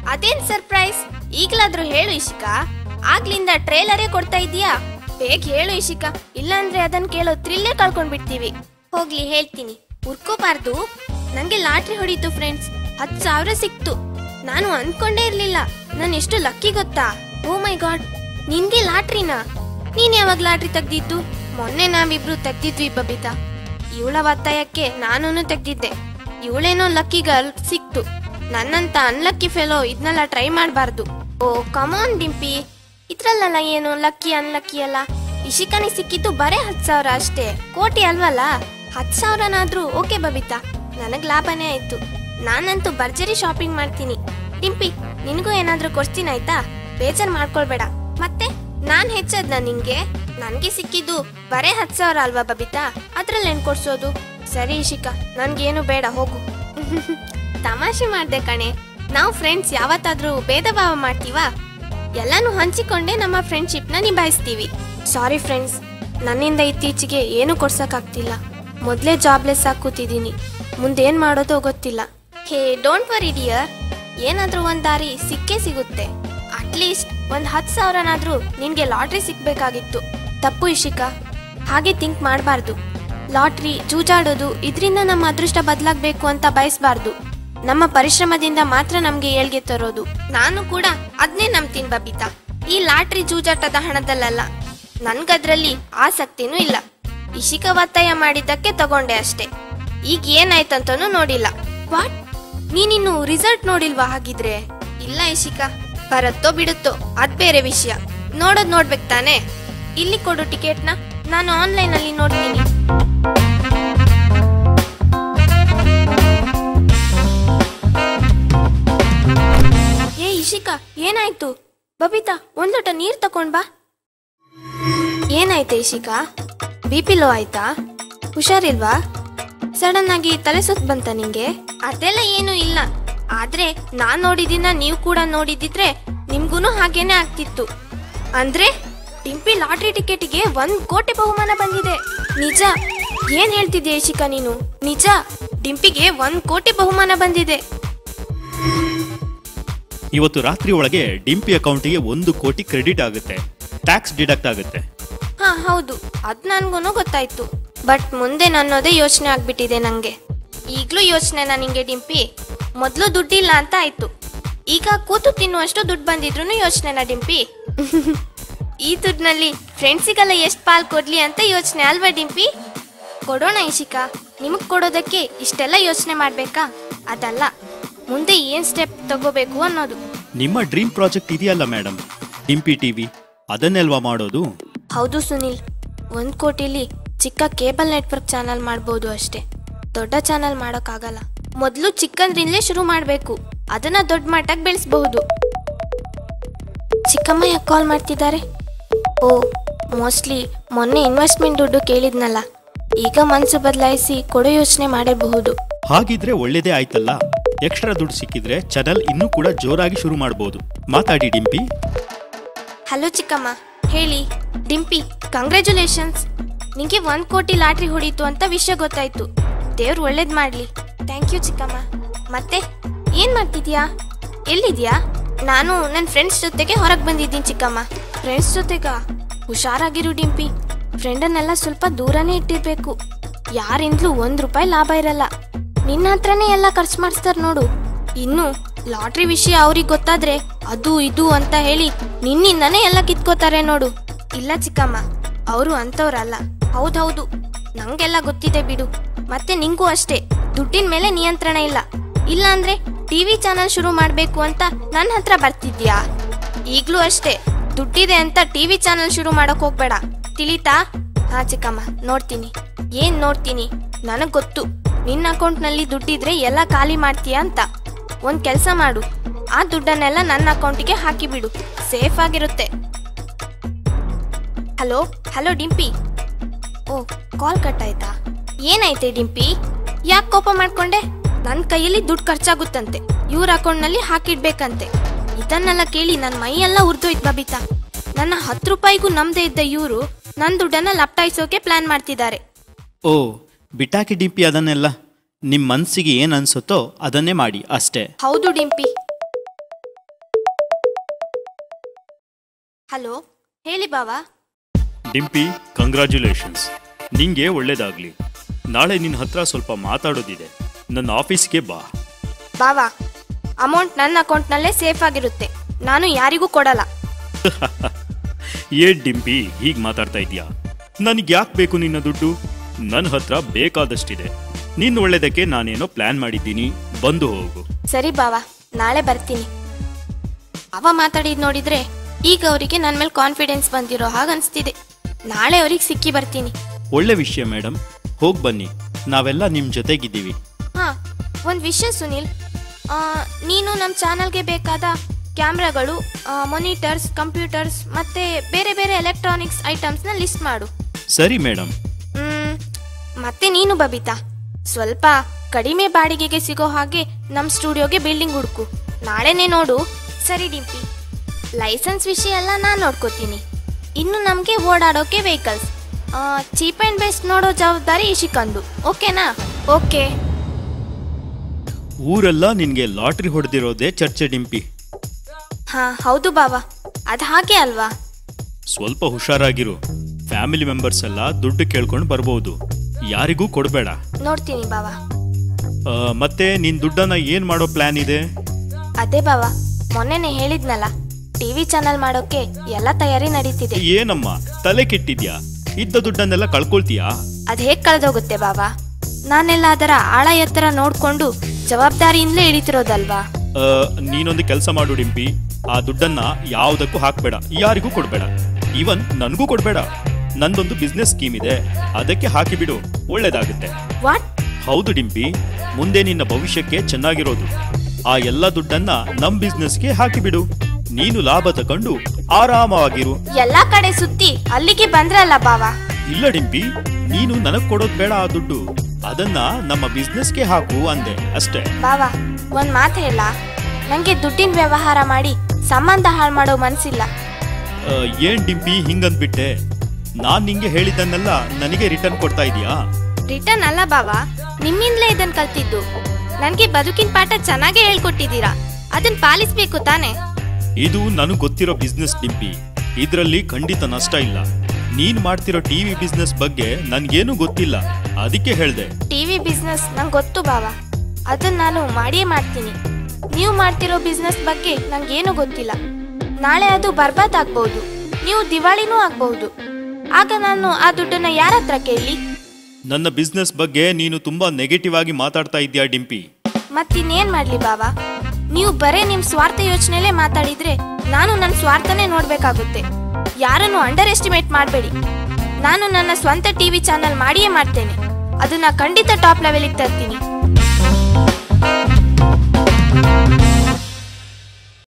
ಅದೇನ್ ಸರ್ಪ್ರೈಸ್ ಈಗ್ಲಾದ್ರೂ ಹೇಳು ಇಶಿಕಾ ಆಗ್ಲಿಂದ ಟ್ರೇಲರೇ ಕೊಡ್ತಾ ಇದೀಯಾ ಬೇಗ ಹೇಳು ಇಶಿಕಾ ಇಲ್ಲಾಂದ್ರೆ ಅದನ್ನ ಕೇಳೋ ಥ್ರಿಲ್ಲೇ ಕಳ್ಕೊಂಡ್ ಬಿಡ್ತೀವಿ ಹೋಗ್ಲಿ ಹೇಳ್ತೀನಿ ಉರ್ಕೋಬಾರ್ದು ನಂಗೆ ಲಾಟ್ರಿ ಹೊಡೀತು ಫ್ರೆಂಡ್ಸ್ ಹತ್ ಸಾವಿರ ಸಿಕ್ತು ನಾನು ಅನ್ಕೊಂಡೇ ಇರ್ಲಿಲ್ಲ ನಾನು ಎಷ್ಟು ಲಕ್ಕಿ ಗೊತ್ತಾ ಓ ಮೈ ಗಾಡ್ ನಿನ್ಗೆ ಲಾಟ್ರಿನಾ ನೀನ್ ಯಾವಾಗ ಲಾಟ್ರಿ ತೆಗ್ದಿದ್ದು ಮೊನ್ನೆ ನಾವಿಬ್ರು ತೆಗ್ದಿದ್ವಿ ಬಬಿತಾ ಇವಳ ಒತ್ತಾಯಕ್ಕೆ ನಾನೂನು ತೆಗ್ದಿದ್ದೆ ಇವಳೇನೋ ಲಕ್ಕಿ ಗರ್ಲ್ ಸಿಕ್ತು ನನ್ನಂತ ಅನ್ಲಕ್ಕಿ ಫೆಲೋ ಇದನ್ನೆಲ್ಲ ಟ್ರೈ ಮಾಡಬಾರ್ದು ಓ ಕಮಾನ್ ಡಿಂಪಿ ಇದ್ರಲ್ಲ ಏನು ಲಕ್ಕಿ ಅನ್ಲಕ್ಕಿ ಅಲ್ಲ ಇಶಿಕನಿಗೆ ಸಿಕ್ಕಿದ್ದು ಬರೇ ಹತ್ತು ಸಾವಿರ ಅಷ್ಟೇ ಕೋಟಿ ಅಲ್ವಲ್ಲ ಹತ್ತು ಸಾವಿರನಾದ್ರೂ ಓಕೆ ಬಬಿತಾ ನನಗ್ ಲಾಭನೇ ಆಯ್ತು ನಾನಂತೂ ಭರ್ಜರಿ ಶಾಪಿಂಗ್ ಮಾಡ್ತೀನಿ ಡಿಂಪಿ ನಿನಗೂ ಏನಾದ್ರೂ ಕೊಡ್ತೀನಿ ಆಯ್ತಾ ಬೇಜಾರ್ ಮಾಡ್ಕೊಳ್ಬೇಡ ಮತ್ತೆ ನಾನ್ ಹೆಚ್ಚದ್ನ ನಿನ್ಗೆ ನನ್ಗೆ ಸಿಕ್ಕಿದ್ದು ಬರೇ ಹತ್ತು ಸಾವಿರ ಅಲ್ವಾ ಬಬಿತಾ ಅದ್ರಲ್ಲಿ ಏನ್ ಕೊಡ್ಸೋದು ಸರಿ ಇಶಿಕಾ ನನ್ಗೇನು ಬೇಡ ಹೋಗು ತಮಾಷೆ ಮಾಡ್ದೆ ಕಣೆ ನಾವು ಫ್ರೆಂಡ್ಸ್ ಯಾವತ್ತಾದ್ರೂ ಭೇದ ಭಾವ ಮಾಡ್ತೀವಾ ಎಲ್ಲಾನು ಹಂಚಿಕೊಂಡೇ ನಮ್ಮ ಫ್ರೆಂಡ್ಶಿಪ್ನ ನಿಭಾಯಿಸ್ತೀವಿ ಸಾರಿ ಫ್ರೆಂಡ್ಸ್ ನನ್ನಿಂದ ಇತ್ತೀಚೆಗೆ ಏನು ಕೊಡ್ಸಕ್ಕಾಗ್ತಿಲ್ಲ ಮೊದಲೇ ಜಾಬ್ಲೆಸ್ ಆಗಿ ಕೂತಿದ್ದೀನಿ ಮುಂದೇನ್ ಮಾಡೋದೋ ಗೊತ್ತಿಲ್ಲ ಹೇ ಡೋಂಟ್ ವರಿ ಡಿಯರ್ ಏನಾದ್ರೂ ಒಂದ್ ದಾರಿ ಸಿಕ್ಕೇ ಸಿಗುತ್ತೆ ಅಟ್ಲೀಸ್ಟ್ ಒಂದ್ ಹತ್ತು ಸಾವಿರನಾದ್ರೂ ನಿನ್ಗೆ ಲಾಟ್ರಿ ಸಿಕ್ಬೇಕಾಗಿತ್ತು ತಪ್ಪು ಇಶಿಕಾ ಹಾಗೆ ಥಿಂಕ್ ಮಾಡಬಾರ್ದು ಲಾಟ್ರಿ ಜೂಜಾಡೋದು ಇದರಿಂದ ನಮ್ಮ ಅದೃಷ್ಟ ಬದಲಾಗಬೇಕು ಅಂತ ಬಯಸಬಾರ್ದು ನಮ್ಮ ಪರಿಶ್ರಮದಿಂದ ಮಾತ್ರ ನಮ್ಗೆ ಏಳ್ಗೆ ತರೋದು ನಾನು ಕೂಡ ಅದನ್ನೇ ನಂಬ್ತೀನಿ ಬಬಿತಾ ಈ ಲಾಟ್ರಿ ಜೂಜಾಟದ ಹಣದಲ್ಲಲ್ಲ ನನ್ಗದ್ರಲ್ಲಿ ಆಸಕ್ತಿನೂ ಇಲ್ಲ ಇಶಿಕ ಒತ್ತಾಯ ಮಾಡಿದ್ದಕ್ಕೆ ತಗೊಂಡೆ ಅಷ್ಟೇ ಈಗ ಏನಾಯ್ತಂತನೂ ನೋಡಿಲ್ಲ ವಾಟ್ ನೀನಿನ್ನು ರಿಸಲ್ಟ್ ನೋಡಿಲ್ವಾ ಹಾಗಿದ್ರೆ ಇಲ್ಲ ಇಶಿಕಾ ಬರತ್ತೋ ಬಿಡುತ್ತೋ ಅದ್ ಬೇರೆ ವಿಷಯ ನೋಡೋದ್ ನೋಡ್ಬೇಕು ತಾನೇ ಇಲ್ಲಿ ಕೊಡು ಟಿಕೆಟ್ನ ನಾನು ಆನ್ಲೈನ್ ಅಲ್ಲಿ ನೋಡ್ತೀನಿ ಏ ಇಶಿಕಾ ಏನಾಯ್ತು ಬಬಿತಾ ಒಂದ್ ಲೋಟ ನೀರ್ ತಕೊಂಡ್ ಬಾ ಏನಾಯ್ತೆ ಇಶಿಕಾ ಬಿ ಪಿ ಲೋ ಆಯ್ತಾ ಹುಷಾರಿಲ್ವಾ ಸಡನ್ ಆಗಿ ತಲೆ ಸುತ್ತ ಬಂತ ನಿಂಗೆ ಅದೆಲ್ಲ ಏನು ಇಲ್ಲ ಆದ್ರೆ ನಾನ್ ನೋಡಿದಿನ ನೀವು ಕೂಡ ನೋಡಿದಿದ್ರೆ ನಿಮ್ಗೂನು ಹಾಗೇನೆ ಆಗ್ತಿತ್ತು ಅಂದ್ರೆ ಟಿಂಪಿ ಲಾಟ್ರಿ ಟಿಕೆಟಿಗೆ ಒಂದ್ ಕೋಟಿ ಬಹುಮಾನ ಬಂದಿದೆ ನಿಜ ಏನ್ ಹೇಳ್ತಿದ್ಯಾ ಇಶಿಕಾ ನೀನು ನಿಜ ಡಿಂಪಿಗೆ ಒಂದ್ ಕೋಟಿ ಬಹುಮಾನ ಬಂದಿದೆ ಇವತ್ತು ರಾತ್ರಿ ಒಳಗೆ ಡಿಂಪಿ ಅಕೌಂಟಿಗೆ ಒಂದು ಕೋಟಿ ಕ್ರೆಡಿಟ್ ಆಗುತ್ತೆ ಟ್ಯಾಕ್ಸ್ ಡಿಡಕ್ಟ್ ಆಗುತ್ತೆ ಹಾ ಹೌದು ಅದ್ ನನ್ಗೂನು ಗೊತ್ತಾಯ್ತು ಬಟ್ ಮುಂದೆ ನನ್ನೋದೇ ಯೋಚನೆ ಆಗ್ಬಿಟ್ಟಿದೆ ನಂಗೆ ಈಗ್ಲೂ ಯೋಚನೆನಾ ನಿಂಗೆ ಡಿಂಪಿ ಮೊದ್ಲು ದುಡ್ಡಿಲ್ಲ ಅಂತ ಆಯ್ತು ಈಗ ಕೂತು ತಿನ್ನುವಷ್ಟು ದುಡ್ಡು ಬಂದಿದ್ರು ಯೋಚನೆನಾ ಡಿಂಪಿ ಈ ದುಡ್ಡಿನಲ್ಲಿ ಫ್ರೆಂಡ್ಸಿಗೆಲ್ಲ ಎಷ್ಟು ಪಾಲ್ ಕೊಡ್ಲಿ ಅಂತ ಯೋಚನೆ ಅಲ್ವಾ ಡಿಂಪಿ ಕೊಡೋಣ ಇಶಿಕಾ ನಿಮಗ್ ಕೊಡೋದಕ್ಕೆ ಇಷ್ಟೆಲ್ಲ ಯೋಚನೆ ಮಾಡ್ಬೇಕಾ ಅದಲ್ಲ ಮುಂದೆ ಏನ್ ಸ್ಟೆಪ್ ತಗೋಬೇಕು ಅನ್ನೋದು ನಿಮ್ಮ ಡ್ರೀಮ್ ಪ್ರಾಜೆಕ್ಟ್ ಇದೆಯಲ್ಲ ಮೇಡಮ್ ಡಿಂಪಿ ಟಿವಿ ಅದನ್ನೆಲ್ವಾ ಮಾಡೋದು ಹೌದು ಸುನಿಲ್ ಒಂದ್ ಕೋಟಿಲಿ ಚಿಕ್ಕ ಕೇಬಲ್ ನೆಟ್ವರ್ಕ್ ಚಾನಲ್ ಮಾಡ್ಬೋದು ಅಷ್ಟೇ ದೊಡ್ಡ ಚಾನಲ್ ಮಾಡೋಕ್ಕಾಗಲ್ಲ ಮೊದಲು ಚಿಕ್ಕಂದ್ರಿಂದಲೇ ಶುರು ಮಾಡಬೇಕು ಅದನ್ನ ದೊಡ್ಡ ಮಟ್ಟಕ್ಕೆ ಬೆಳೆಸಬಹುದು ಚಿಕ್ಕಮ್ಮ ಯಾಕೆ ಕಾಲ್ ಮಾಡ್ತಿದ್ದಾರೆ ಓ ಮೋಸ್ಟ್ಲಿ ಮೊನ್ನೆ ಇನ್ವೆಸ್ಟ್ಮೆಂಟ್ ದುಡ್ಡು ಕೇಳಿದ್ನಲ್ಲ ಈಗ ಮನಸ್ಸು ಬದಲಾಯಿಸಿ ಕೊಡೋ ಯೋಚನೆ ಮಾಡಿರಬಹುದು ಹಾಗಿದ್ರೆ ಒಳ್ಳೇದೇ ಆಯ್ತಲ್ಲ ಎಕ್ಸ್ಟ್ರಾ ದುಡ್ಡು ಸಿಕ್ಕಿದ್ರೆ ಚಾನಲ್ ಇನ್ನೂ ಕೂಡ ಜೋರಾಗಿ ಶುರು ಮಾಡ್ಬೋದು ಮಾತಾಡಿ ಡಿಂಪಿ ಹಲೋ ಚಿಕ್ಕಮ್ಮ ಹೇಳಿ ಡಿಂಪಿ ಕಂಗ್ರ್ಯಾಚುಲೇಷನ್ಸ್ ನಿಂಗೆ ಒಂದ್ ಕೋಟಿ ಲಾಟ್ರಿ ಹೊಡೀತು ಅಂತ ವಿಷಯ ಗೊತ್ತಾಯ್ತು ದೇವ್ರು ಒಳ್ಳೇದ್ ಮಾಡ್ಲಿ ಥ್ಯಾಂಕ್ ಯು ಚಿಕ್ಕಮ್ಮ ಮತ್ತೆ ಏನ್ ಮಾಡ್ತಿದ್ಯಾ ಎಲ್ಲಿದ್ಯಾ ನಾನು ನನ್ನ ಫ್ರೆಂಡ್ಸ್ ಜೊತೆಗೆ ಹೊರಗೆ ಬಂದಿದ್ದೀನಿ ಚಿಕ್ಕಮ್ಮ ಫ್ರೆಂಡ್ಸ್ ಜೊತೆಗ ಹುಷಾರಾಗಿರು ಡಿಂಪಿ ಫ್ರೆಂಡನ್ನೆಲ್ಲ ಸ್ವಲ್ಪ ದೂರನೇ ಇಟ್ಟಿರ್ಬೇಕು ಯಾರಿಂದಲೂ ಒಂದ್ ರೂಪಾಯಿ ಲಾಭ ಇರಲ್ಲ ನಿನ್ನ ಹತ್ರನೇ ಎಲ್ಲ ಖರ್ಚು ಮಾಡಿಸ್ತಾರ ನೋಡು ಇನ್ನು ಲಾಟ್ರಿ ವಿಷಯ ಅವ್ರಿಗೆ ಗೊತ್ತಾದ್ರೆ ಅದು ಇದು ಅಂತ ಹೇಳಿ ನಿನ್ನಿಂದನೇ ಎಲ್ಲ ಕಿತ್ಕೋತಾರೆ ನೋಡು ಇಲ್ಲ ಚಿಕ್ಕಮ್ಮ ಅವರು ಅಂತವ್ರಲ್ಲ ಹೌದೌದು ನಂಗೆಲ್ಲ ಗೊತ್ತಿದೆ ಬಿಡು ಮತ್ತೆ ನಿಂಗೂ ಅಷ್ಟೇ ದುಡ್ಡಿನ ಮೇಲೆ ನಿಯಂತ್ರಣ ಇಲ್ಲ ಇಲ್ಲ ಅಂದ್ರೆ ಟಿವಿ ಚಾನಲ್ ಶುರು ಮಾಡ್ಬೇಕು ಅಂತ ನನ್ನ ಹತ್ರ ಬರ್ತಿದ್ಯಾ ಈಗ್ಲೂ ಅಷ್ಟೇ ದುಡ್ಡಿದೆ ಅಂತ ಟಿವಿ ಚಾನಲ್ ಶುರು ಮಾಡಕ್ ಹೋಗ್ಬೇಡ ತಿಳಿತಾ ಹಾ ಚಿಕ್ಕಮ್ಮ ನೋಡ್ತೀನಿ ಏನ್ ನೋಡ್ತೀನಿ ನನಗ್ ಗೊತ್ತು ನಿನ್ನ ಅಕೌಂಟ್ನಲ್ಲಿ ದುಡ್ಡಿದ್ರೆ ಎಲ್ಲ ಖಾಲಿ ಮಾಡ್ತೀಯ ಅಂತ ಒಂದ್ ಕೆಲ್ಸ ಮಾಡು ಆ ದುಡ್ಡನ್ನೆಲ್ಲ ನನ್ನ ಅಕೌಂಟಿಗೆ ಹಾಕಿಬಿಡು ಸೇಫ್ ಆಗಿರುತ್ತೆ ಹಲೋ ಹಲೋ ಡಿಂಪಿ ಓ ಕಾಲ್ ಕಟ್ ಆಯ್ತಾ ಏನಾಯ್ತೆ ಡಿಂಪಿ ಯಾಕೆ ಕೋಪ ಮಾಡ್ಕೊಂಡೆ ನನ್ನ ಕೈಯಲ್ಲಿ ದುಡ್ಡು ಖರ್ಚಾಗುತ್ತಂತೆ ಇವ್ರ ಅಕೌಂಟ್ನಲ್ಲಿ ಹಾಕಿಡ್ಬೇಕಂತೆ ಇದನ್ನೆಲ್ಲ ಕೇಳಿ ನನ್ನ ಮೈಯೆಲ್ಲ ಉರ್ದೋಯ್ತು ಬಬಿತಾ ನನ್ನ ಹತ್ತು ರೂಪಾಯಿಗೂ ನಮ್ದೇ ಇದ್ದ ಇವರು ನನ್ನ ದುಡ್ಡನ್ನ ಲಪ್ಟಾಯಿಸೋಕೆ ಪ್ಲಾನ್ ಮಾಡ್ತಿದ್ದಾರೆ ಓ ಬಿಟ್ಟಾಕಿ ಡಿಂಪಿ ಅದನ್ನೆಲ್ಲ ನಿಮ್ಮ ಮನಸ್ಸಿಗೆ ಏನು ಅನ್ಸುತ್ತೋ ಅದನ್ನೇ ಮಾಡಿ ಅಷ್ಟೇ ಹೌದು ಡಿಂಪಿ ಹಲೋ ಹೇಳಿ ಬಾವಾ ಡಿಂಪಿ ಕಂಗ್ರ್ಯಾಚುಲೇಷನ್ಸ್ ನಿಂಗೆ ಒಳ್ಳೇದಾಗ್ಲಿ ನಾಳೆ ನಿನ್ನ ಹತ್ರ ಸ್ವಲ್ಪ ಮಾತಾಡೋದಿದೆ ನನ್ನ ಆಫೀಸ್ಗೆ ಬಾ ಬಾವಾ ಅಮೌಂಟ್ ನನ್ನ ಅಕೌಂಟ್ನಲ್ಲೇ ಸೇಫ್ ಆಗಿರುತ್ತೆ ನಾನು ಯಾರಿಗೂ ಕೊಡಲ್ಲ ಏ ಡಿಂಪಿ ಹೀಗೆ ಮಾತಾಡ್ತಾ ಇದೀಯಾ ನನಗೆ ಯಾಕೆ ಬೇಕು ನಿನ್ನ ದುಡ್ಡು ನನ್ನ ಹತ್ರ ಬೇಕಾದಷ್ಟಿದೆ ನಿನ್ನ ಒಳ್ಳೇದಕ್ಕೆ ನಾನೇನೋ ಪ್ಲಾನ್ ಮಾಡಿದ್ದೀನಿ ಬಂದು ಹೋಗು ಸರಿ ಬಾವಾ ನಾಳೆ ಬರ್ತೀನಿ ಅವ ಮಾತಾಡಿದ್ ನೋಡಿದ್ರೆ ಈಗ ಅವರಿಗೆ ನನ್ನ ಮೇಲೆ ಕಾನ್ಫಿಡೆನ್ಸ್ ಬಂದಿರೋ ಹಾಗೆ ಅನಿಸ್ತಿದೆ ನಾಳೆ ಅವ್ರಿಗೆ ಸಿಕ್ಕಿ ಬರ್ತೀನಿ ಒಳ್ಳೆ ವಿಷಯ ಮೇಡಮ್ ಹೋಗಿ ಬನ್ನಿ ನಾವೆಲ್ಲ ನಿಮ್ಮ ಜೊತೆಗಿದ್ದೀವಿ ಹಾ ಒಂದು ವಿಷಯ ಸುನಿಲ್ ಆ, ನೀನು ನಮ್ಮ ಚಾನಲ್ಗೆ ಬೇಕಾದ ಕ್ಯಾಮ್ರಾಗಳು ಮಾನಿಟರ್ಸ್ ಕಂಪ್ಯೂಟರ್ಸ್ ಮತ್ತೆ ಬೇರೆ ಬೇರೆ ಎಲೆಕ್ಟ್ರಾನಿಕ್ಸ್ ಐಟಮ್ಸ್ನ ಲಿಸ್ಟ್ ಮಾಡು ಸರಿ ಮೇಡಮ್ ಮ್, ಮತ್ತೆ ನೀನು ಬಬಿತಾ ಸ್ವಲ್ಪ ಕಡಿಮೆ ಬಾಡಿಗೆಗೆ ಸಿಗೋ ಹಾಗೆ ನಮ್ಮ ಸ್ಟುಡಿಯೋಗೆ ಬಿಲ್ಡಿಂಗ್ ಹುಡುಕು ನಾಳೆನೇ ನೋಡು ಸರಿ ಡಿಂಪಿ ಲೈಸೆನ್ಸ್ ವಿಷಯ ಎಲ್ಲ ನಾನು ನೋಡ್ಕೋತೀನಿ ಇನ್ನು ನಮಗೆ ಓಡಾಡೋಕೆ ವೆಹಿಕಲ್ಸ್ ಚೀಪ್ ಆ್ಯಂಡ್ ಬೆಸ್ಟ್ ನೋಡೋ ಜವಾಬ್ದಾರಿ ಇಶಿಕಂದು ಓಕೆನಾ ಓಕೆ ಊರೆಲ್ಲ ನಿನಗೆ ಲಾಟ್ರಿ ಹೊಡೆದಿರೋದೇ ಚರ್ಚೆ ಡಿಂಪಿ ಹಾ ಹೌದು ಬಾವಾ ಅದು ಹಾಗೆ ಅಲ್ವಾ ಸ್ವಲ್ಪ ಹುಷಾರಾಗಿರು ಫ್ಯಾಮಿಲಿ ಮೆಂಬರ್ಸ್ ಎಲ್ಲ ದುಡ್ಡು ಕೇಳ್ಕೊಂಡು ಬರ್ಬೋದು ಯಾರಿಗೂ ಕೊಡಬೇಡ ನೋಡ್ತೀನಿ ಬಾವಾ ಮತ್ತೆ ನಿನ್ ದುಡ್ಡನ್ನ ಏನ್ ಮಾಡೋ ಪ್ಲಾನ್ ಇದೆ ಅದೇ ಬಾವಾ ಮೊನ್ನೆನೆ ಹೇಳಿದ್ನಲ್ಲ ಟಿವಿ ಚಾನಲ್ ಮಾಡೋಕೆ ಎಲ್ಲ ತಯಾರಿ ನಡೀತಿದೆ ಏನಮ್ಮ ತಲೆ ಕೆಟ್ಟಿದ್ಯಾ ಇದ್ದ ದುಡ್ಡನ್ನೆಲ್ಲ ಕಳ್ಕೊಳ್ತೀಯಾ ಅದ್ ಹೇಗ್ ಕಳೆದೋಗುತ್ತೆ ಬಾಬಾ ನಾನೆಲ್ಲ ಅದರ ಆಳ ಎತ್ತರ ನೋಡ್ಕೊಂಡು ಜವಾಬ್ದಾರಿಯಿಂದಲೇ ಇಳಿತಿರೋದಲ್ವಾ ಆ, ನೀನೊಂದು ಕೆಲಸ ಮಾಡು ಡಿಂಪಿ ಆ ದುಡ್ಡನ್ನ ಯಾವುದಕ್ಕೂ ಹಾಕ್ಬೇಡ ಯಾರಿಗೂ ಕೊಡ್ಬೇಡ ಈವನ್ ನನಗೂ ಕೊಡ್ಬೇಡ ನಂದೊಂದು ಬಿಸ್ನೆಸ್ ಸ್ಕೀಮ್ ಇದೆ ಅದಕ್ಕೆ ಹಾಕಿಬಿಡು ಒಳ್ಳೇದಾಗುತ್ತೆ ವಾಟ್ ಹೌದು ಡಿಂಪಿ ಮುಂದೆ ನಿನ್ನ ಭವಿಷ್ಯಕ್ಕೆ ಚೆನ್ನಾಗಿರೋದು ಆ ಎಲ್ಲ ದುಡ್ಡನ್ನ ನಮ್ ಬಿಸ್ನೆಸ್ಗೆ ಹಾಕಿಬಿಡು ನೀನು ಲಾಭ ತಕೊಂಡು ಆರಾಮವಾಗಿರು ಎಲ್ಲಾ ಕಡೆ ಸುತ್ತಿ ಅಲ್ಲಿಗೆ ಬಂದ್ರಲ್ಲ ಬಾವಾ ಇಲ್ಲ ಡಿಂಪಿ ನೀನು ನನಗ್ ಕೊಡೋದ್ ಬೇಡ ಆ ದುಡ್ಡು ಅದನ್ನ ನಮ್ಮ ಬಿಸ್ನೆಸ್ಗೆ ಹಾಕು ಅಂದೆ ಅಷ್ಟೇ ಬಾವಾ ಒಂದ್ ಮಾತು ಹೇಳ ನಂಗೆ ದುಡ್ಡಿನ ವ್ಯವಹಾರ ಮಾಡಿ ಸಂಬಂಧ ಹಾಳು ಮಾಡೋ ಮನ್ಸಿಲ್ಲ ಆ, ಏನ್ ಡಿಂಪಿ ಹಿಂಗಂದ್ಬಿಟ್ಟೆ ನಾನ್ ನಿಂಗೆ ಹೇಳಿದ್ದನ್ನೆಲ್ಲ ನನಗೆ ರಿಟರ್ನ್ ಕೊಡ್ತಾ ಇದೀಯಾ ರಿಟರ್ನ್ ಅಲ್ಲ ಬಾವಾ ನಿಮ್ಮಿಂದಲೇ ಇದನ್ ಕಲ್ತಿದ್ದು ನನ್ಗೆ ಬದುಕಿನ ಪಾಠ ಚೆನ್ನಾಗೇ ಹೇಳ್ಕೊಟ್ಟಿದ್ದೀರಾ ಅದನ್ ಪಾಲಿಸ್ಬೇಕು ತಾನೆ ಇದು ನನಗ್ ಗೊತ್ತಿರೋ ಬಿಸ್ನೆಸ್ ಡಿಂಪಿ ಇದ್ರಲ್ಲಿ ಖಂಡಿತ ನಷ್ಟ ಇಲ್ಲ ನೀನ್ ಮಾಡ್ತಿರೋ ಟಿವಿ ಬಿಸ್ನೆಸ್ ಬಗ್ಗೆ ನನ್ಗೇನು ಗೊತ್ತಿಲ್ಲ ಅದಕ್ಕೆ ಹೇಳ್ದೆ ಟಿವಿ ಬಿಸ್ನೆಸ್ ನಂಗೆ ಗೊತ್ತು ಬಾವಾ ಅದನ್ನ ನಾನು ಮಾಡಿಯೇ ಮಾಡ್ತೀನಿ ನೀವು ಮಾಡ್ತಿರೋ ಬಿಸ್ನೆಸ್ ಬಗ್ಗೆ ನಂಗೇನು ಗೊತ್ತಿಲ್ಲ ನಾಳೆ ಅದು ಬರ್ಬಾದ್ ಆಗ್ಬಹುದು ನೀವು ದಿವಾಳಿನೂ ಆಗ್ಬಹುದು ಆಗ ನಾನು ಆ ದುಡ್ಡನ್ನ ಯಾರ ಹತ್ರ ಕೇಳಿ ನನ್ನ ಬಿಸ್ನೆಸ್ ಬಗ್ಗೆ ನೀನು ತುಂಬಾ ನೆಗೆಟಿವ್ ಆಗಿ ಮಾತಾಡ್ತಾ ಇದ್ಯಾ ಡಿಂಪಿ ಮತ್ತಿನ್ನೇನ್ ಮಾಡ್ಲಿ ಬಾವಾ ನೀವು ಬರೇ ನಿಮ್ ಸ್ವಾರ್ಥ ಯೋಚನೆಲೇ ಮಾತಾಡಿದ್ರೆ ನಾನು ನನ್ನ ಸ್ವಾರ್ಥನೇ ನೋಡ್ಬೇಕಾಗುತ್ತೆ ಯಾರನ್ನು ಅಂಡರ್ ಎಸ್ಟಿಮೇಟ್ ಮಾಡಬೇಡಿ ನಾನು ನನ್ನ ಸ್ವಂತ ಟಿವಿ ಚಾನಲ್ ಮಾಡಿಯೇ ಮಾಡ್ತೇನೆ ಅದನ್ನ ಖಂಡಿತ ಟಾಪ್ ಲೆವೆಲಿಗೆ ತರ್ತೀನಿ